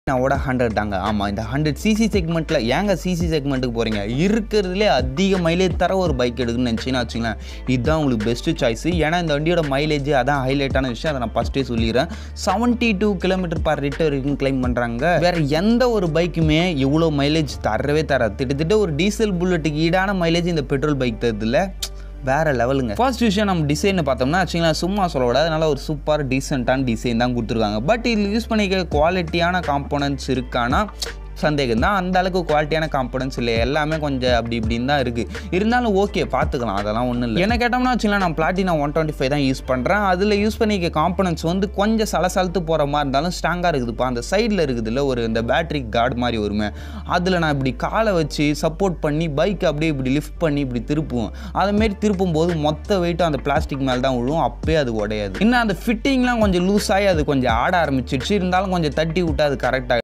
ஓட ஹண்ட்ரட் தாங்க ஆமாம் இந்த ஹண்ட்ரட் சிசி செக்மெண்ட்டில் ஏங்க சிசி செக்மெண்ட்டுக்கு போகிறீங்க இருக்கிறதுலே அதிக மைலேஜ் தர ஒரு பைக் எடுக்குன்னு நினச்சிங்கன்னா வச்சுங்களேன் இதுதான் உங்களுக்கு பெஸ்ட்டு சாய்ஸ் ஏன்னா இந்த வண்டியோட மைலேஜ் அதான் ஹைலைட்டான விஷயம் அதை நான் ஃபஸ்ட்டே சொல்லிடுறேன் seventy two kilometre per litre வரைக்கும் கிளைம் பண்ணுறாங்க வேறு எந்த ஒரு பைக்குமே இவ்வளோ மைலேஜ் தரவே தராது கிட்டத்தட்ட ஒரு டீசல் புல்லட்டுக்கு ஈடான மைலேஜ் இந்த பெட்ரோல் பைக் தருதுல வேற லெவலுங்க ஃபர்ஸ்ட் விஷயம் நம்ம டிசைன் பார்த்தோம்னா வச்சுங்களேன் சும்மா சொல்லக்கூடாது அதனால ஒரு சூப்பர் டீசெண்டான டிசைன் தான் கொடுத்துருக்காங்க பட் இதில் யூஸ் பண்ணிக்க குவாலிட்டியான காம்போனன்ட்ஸ் இருக்கானா சந்தேகம் தான் அந்த அளவுக்கு குவாலிட்டியான காம்பனன்ஸ் இல்லை எல்லாமே கொஞ்சம் அப்படி இப்படின்னு தான் இருக்குது இருந்தாலும் ஓகே பார்த்துக்கலாம் அதெல்லாம் ஒன்றும் இல்லை என்ன கேட்டோம்னா வச்சுக்கலாம் நான் பிளாட்டினா ஒன் டுவெண்ட்டி ஃபைவ் தான் யூஸ் பண்ணுறேன் அதில் யூஸ் பண்ணிக்க காம்பனன்ட்ஸ் வந்து கொஞ்சம் சலசலத்து போகிற மாதிரி இருந்தாலும் ஸ்ட்ராங்காக இருக்குதுப்பா அந்த சைடில் இருக்குதுல்ல ஒரு இந்த பேட்டரி கார்டு மாதிரி வருமே அதில் நான் இப்படி காலை வச்சு சப்போர்ட் பண்ணி பைக் அப்படியே இப்படி லிஃப்ட் பண்ணி இப்படி திருப்புவோம் அதுமாரி திருப்பும் போது மொத்த வெயிட்டும் அந்த பிளாஸ்டிக் மேலே தான் விழுவும் அப்பயே அது உடையாது இன்னும் அந்த ஃபிட்டிங்லாம் கொஞ்சம் லூஸ் ஆகி அது கொஞ்சம் ஆட ஆரம்பிச்சிடுச்சு இருந்தாலும் கொஞ்சம் தட்டி விட்டு அது கரெக்டாக